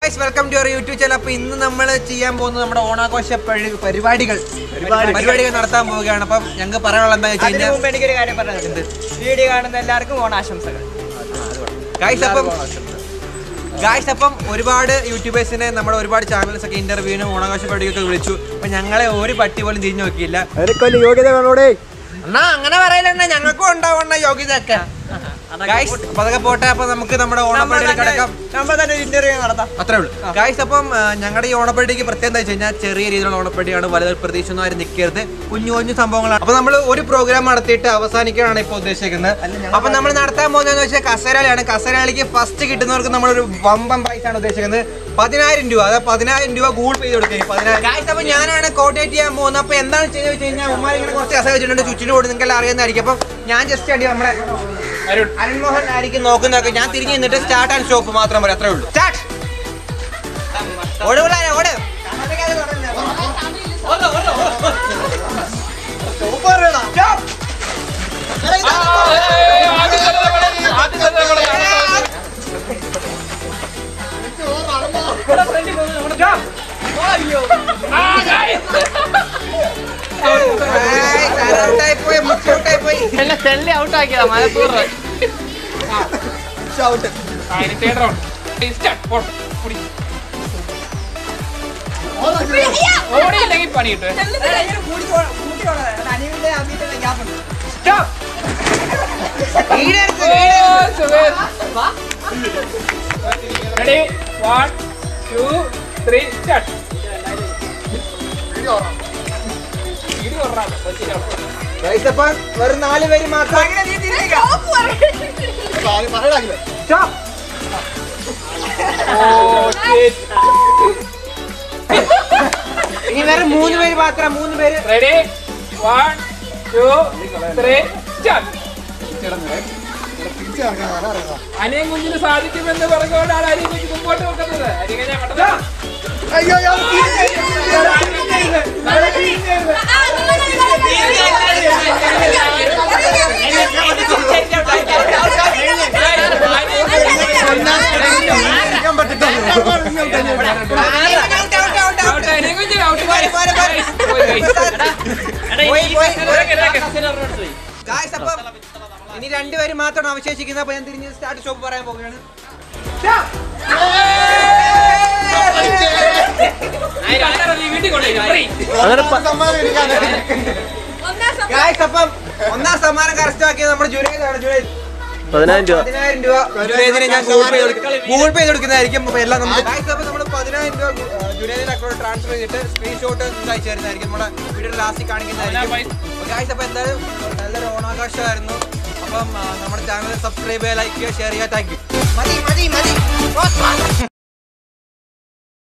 Welcome to YouTube channel അപ്പൊ ഇന്ന് നമ്മൾ ചെയ്യാൻ പോകുന്നത് നമ്മുടെ ഓണാഘോഷ പരി- പരിപാടികൾ പരിപാടികൾ നടത്താൻ പോവുകയാണ് അപ്പം ഞങ്ങൾക്ക് പറയാനുള്ള എന്താ വെച്ച് അതിനു കഴിഞ്ഞാൽ മുമ്പ് എനിക്കൊരു കാര്യം പറയാനുണ്ട് വീഡിയോ കാണുന്ന എല്ലാവർക്കും ഓണാശംസകൾ ഗായ്സ് അപ്പം ഗായ്സ് അപ്പം ഒരുപാട് യൂട്യൂബേഴ്സിനെ നമ്മുടെ ഒരുപാട് ചാനൽസ് ഒക്കെ ഇന്റർവ്യൂവിനും ഓണാഘോഷ പരിപാടിയൊക്കെ വിളിച്ചു അപ്പൊ ഞങ്ങളെ ഒരു പട്ടി പോലും തിരിഞ്ഞു നോക്കിയില്ല അതിനൊക്കെ യോഗ്യത വേണോടേ എന്നാ അങ്ങനെ പറയലെണ്ണ ഞങ്ങൾക്കും ഉണ്ടാവണ യോഗ്യത ഒക്കെ ഗായ്സ് അപ്പൊ അതൊക്കെ പോട്ടെ അപ്പൊ നമുക്ക് നമ്മുടെ ഓണപ്പരിപാടിയിൽ കിടക്കാം നമ്മൾ തന്നെ ഒരു ഇന്റർവ്യൂ നടത്താം അത്രേ ഉള്ളൂ ഗായ്സ് അപ്പം ആ, ഞങ്ങളുടെ ഈ ഓണപ്പടിക്ക് പ്രത്യേകം എന്താ വെച്ച് കഴിഞ്ഞാൽ ചെറിയ രീതിയിലുള്ള ഓണപ്പടിയാണ് വലുത് പ്രതീക്ഷ ഒന്നും ആരും നിൽക്കരുത് കുഞ്ഞു കുഞ്ഞു സംഭവങ്ങളാണ് അപ്പൊ നമ്മൾ ഒരു പ്രോഗ്രാം നടത്തിയിട്ട് അവസാനിക്കാനാണ് ഇപ്പോൾ ഉദ്ദേശിക്കുന്നത് അപ്പൊ നമ്മൾ നടത്താൻ പോകുന്നതെന്ന് വെച്ചാൽ കസേരയാണ് കസേരകളിക്ക് ഫസ്റ്റ് കിട്ടുന്നവർക്ക് നമ്മളൊരു വമ്പൻ പ്രൈസ് ആണ് ഉദ്ദേശിക്കുന്നത് പതിനായിരം രൂപ അതായത് പതിനായിരം രൂപ ഗൂഗിൾ പേ ചെയ്ത് കൊടുക്കുക പതിനായിരം ഗായ്സ് അപ്പൊ ഞാനാണ് കോർഡിനേറ്റ് ചെയ്യാൻ പോകുന്നത് അപ്പൊ എന്താണ് ചെയ്യുന്നത് വെച്ച് കഴിഞ്ഞാൽ ഉമ്മാർ ഇങ്ങനെ കുറച്ച് കസേര വെച്ചിട്ടുണ്ട് ചുറ്റിനും കൂടി നിങ്ങൾക്ക് അറിയുന്നതായിരിക്കും അപ്പം ഞാൻ ജസ്റ്റ് അടി നമ്മുടെ അരുൺമോഹൻ ആയിരിക്കും നോക്കുന്നതൊക്കെ ഞാൻ തിരിഞ്ഞ് നിന്നിട്ട് സ്റ്റാർട്ട് ആൻഡ് സ്റ്റോപ്പ് മാത്രം പറയാം അത്രേ ഉള്ളൂ സ്റ്റാർട്ട് ഓട് പിള്ളേരെ ഓട് ഔട്ടായി പോയി മുച്ചോട്ടായി പോയി എന്നെ തെള്ളി ഔട്ട് ആക്കിയതാ മലപ്പൂർ ഓടിയില്ലെങ്കിൽ പണി കിട്ടും ready one two three start guys അപ്പം വെറും നാല് പേര് മാത്രം Stop. ഇനി വേറെ മൂന്ന് പേര് മാത്രം മൂന്ന് പേര് ready one two three start അനിയൻ കുഞ്ഞിന് സാധിക്കുമെന്ന് പറഞ്ഞുകൊണ്ടാണ് അനിയൻ കുഞ്ഞ് മുമ്പോട്ട് വെക്കുന്നത് അനിയൻ ഞാൻ പെട്ടെന്ന് ഔട്ട് അനിയൻ കുഞ്ഞ് ഔട്ട് പോരെ, പോരെ, പോരെ. പോയി, പോയി. പോയി Guys, അപ്പം ഇനി രണ്ടുപേര് മാത്രമാണ് അവശേഷിക്കുന്നത് അപ്പൊ ഞാൻ തിരിഞ്ഞ് സ്റ്റാർട്ട് ഷോപ്പ് പറയാൻ പോവുകയാണ് വീട്ടിൽ കൊണ്ടുപോയി ഗായ്സ് അപ്പം ഒന്നാം സമ്മാനം കരസ്ഥമാക്കിയത് നമ്മുടെ ജുനൈദാണ് ജുനൈദ് പതിനായിരം രൂപ പതിനായിരം രൂപ ജുനൈദിന് ഞാൻ ഗൂഗിൾ പേ ഗൂഗിൾ പേ ചെയ്ത് കൊടുക്കുന്നതായിരിക്കും അപ്പൊ എല്ലാം നമുക്ക് ഗായ്സ് അപ്പം നമ്മൾ പതിനായിരം രൂപ ജുനൈദിന്റെ അക്കൗണ്ട് ട്രാൻസ്ഫർ ചെയ്തിട്ട് സ്ക്രീൻഷോട്ട് അയച്ചു തരുന്നതായിരിക്കും നമ്മുടെ വീഡിയോ ലാസ്റ്റ് കാണിക്കുന്നതായിരിക്കും ഗായ്സ് അപ്പൊ എന്തായാലും നല്ലൊരു ഓണാഘോഷമായിരുന്നു അപ്പം ആ, നമ്മുടെ ചാനൽ സബ്സ്ക്രൈബ് ചെയ്യുക ലൈക്ക് ചെയ്യുക ഷെയർ ചെയ്യുക താങ്ക് യു മതി മതി മതി